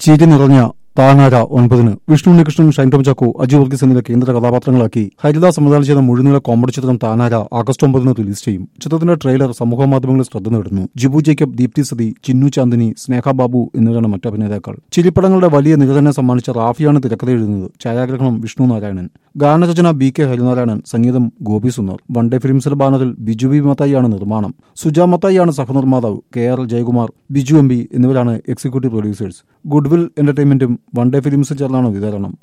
ചിരി നിറഞ്ഞ താനാര ഒൻപതിന് വിഷ്ണു ഉണ്ണികൃഷ്ണൻ ഷൈൻ ടോം ചാക്കോ അജു വർഗീസ് എന്നിവരെ കേന്ദ്ര കഥാപാത്രങ്ങളാക്കി ഹരിദാസ് സംവിധാനം ചെയ്ത മുഴുനീള കോമഡി ചിത്രം താനാര ആഗസ്റ്റ് ഒമ്പതിന് റിലീസ് ചെയ്യും ചിത്രത്തിന്റെ ട്രെയിലർ സമൂഹ മാധ്യമങ്ങളിൽ ശ്രദ്ധ നേടുന്നു ജിബു ജേക്കബ് ദീപ്തി സതി ചിന്നു ചാന്ദിനി സ്നേഹ ബാബു എന്നിവരാണ് മറ്റ് അഭിനേതാക്കൾ ചിരിപ്പടങ്ങളുടെ വലിയ നിരതനെ സമ്മാനിച്ച റാഫിയാണ് തിരക്കഥ എഴുതുന്നത് ഛായാഗ്രഹണം വിഷ്ണു നാരായണൻ ഗാനരചന ബി കെ ഹരിനാരായണൻ സംഗീതം ഗോപി സുന്ദർ വൺഡേ ഫിലിംസിന്റെ ബാനറിൽ ബിജു ബി മത്തായിയാണ് നിർമ്മാണം സുജ മത്തായിയാണ് സഹനിർമ്മാതാവ് K R Jayakumar Biju M B എന്നിവരാണ് എക്സിക്യൂട്ടീവ് പ്രൊഡ്യൂസേഴ്സ് ഗുഡ്വിൽ എന്റർടൈൻമെന്റും വൺഡേ ഫിലിംസും ചേർന്നാണ് വിതരണം